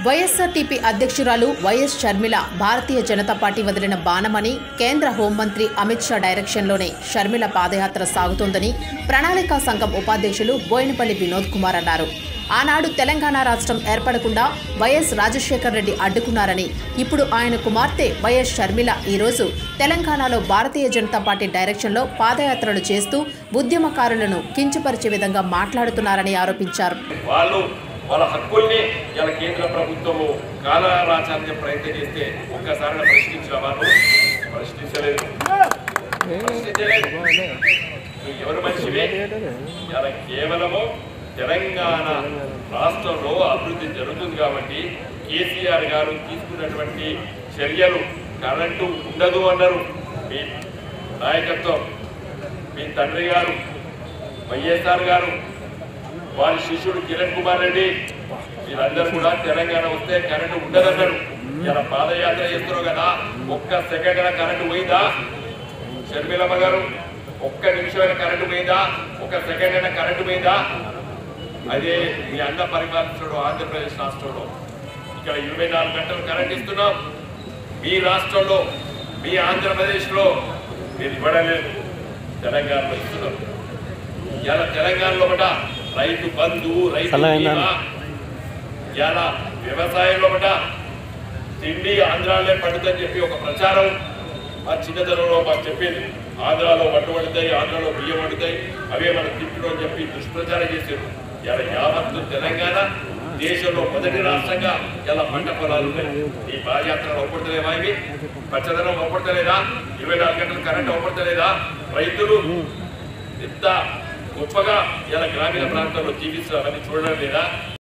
YSRTP అధ్యక్షురాలు YS Sharmila Bharatiya Janata party వదిలిన బాణమని కేంద్ర హోంమంత్రి అమిత్ షా డైరెక్షన్లోనే షర్మిల పాదయాత్ర సాగుతోందని ప్రణాళికా సంఘం ఉపాధ్యక్షులు బోయినపల్లి వినోద్ కుమార్ అన్నారు ఆనాడు తెలంగాణ రాష్ట్రం ఏర్పడకుండా వైఎస్ రాజశేఖర్ రెడ్డి అడ్డుకున్నారని ఇప్పుడు ఆయన కుమార్తె వైఎస్ షర్మిల ఈరోజు తెలంగాణలో భారతీయ జనతా పార్టీ డైరెక్షన్లో పాదయాత్రలు చేస్తూ ఉద్యమకారులను కించపరిచే విధంగా మాట్లాడుతున్నారని ఆరోపించారు వాళ్ళు వాళ్ళ హక్కుల్ని ఇలా కేంద్ర ప్రభుత్వము కాలరాచార్య ప్రయత్నం చేస్తే ఒక్కసారి ప్రశ్నించిన వాళ్ళు ప్రశ్నించలేదు ప్రశ్నించలేదు నువ్వు ఎవరు మనిషివే ఇలా కేవలము తెలంగాణ రాష్ట్రంలో అభివృద్ధి జరుగుతుంది కాబట్టి కేసీఆర్ గారు తీసుకున్నటువంటి చర్యలు కరెంటు ఉండదు అన్నారు మీ నాయకత్వం మీ తండ్రి గారు వైఎస్ఆర్ గారు వారి శిష్యుడు కిరణ్ కుమార్ రెడ్డి వీళ్ళందరూ కూడా తెలంగాణ వస్తే కరెంటు ఉండదన్నారు ఇలా పాదయాత్ర చేస్తున్నావు కదా ఒక్క సెకండ్ అయినా కరెంటు పోయిందా షర్మిలమ్మ గారు ఒక్క నిమిషమైన కరెంటు పోయిందా ఒక్క సెకండ్ అయినా కరెంటు పోయిందా అదే మీ అన్న పరిపాలించడం ఆంధ్రప్రదేశ్ రాష్ట్రంలో ఇక్కడ ఇరవై నాలుగు గంటలు కరెంట్ ఇస్తున్నాం మీ రాష్ట్రంలో మీ ఆంధ్రప్రదేశ్లో మీరు ఇవ్వడం లేదు తెలంగాణలో ఇస్తున్నాం ఇలా తెలంగాణలో ఒకట రైతు బంధు రైతు బీమా ఇలా వ్యవసాయంలో ఒకట తిండి ఆంధ్రాలో పండుదని చెప్పి ఒక ప్రచారం మా చిన్నతనంలో మాకు చెప్పేది ఆంధ్రాలో వడ్డు వండుతాయి ఆంధ్రాలో బియ్యం వండుతాయి అవే మనం తింటున్నాం అని చెప్పి దుష్ప్రచారం చేశారు ఇలా యావత్తు తెలంగాణ దేశంలో మొదటి రాష్ట్రంగా ఇలా పంట పొలాలు ఉన్నాయి ఈ పాదయాత్రలు ఒప్పడతలేవా ఇవి పచ్చదనం ఒప్పడతలేదా ఇరవై నాలుగు గంటలు కరెంట్ ఒప్పడతలేదా రైతులు ఎంత గొప్పగా ఇలా గ్రామీణ ప్రాంతాల్లో జీవిస్తారని చూడడం లేదా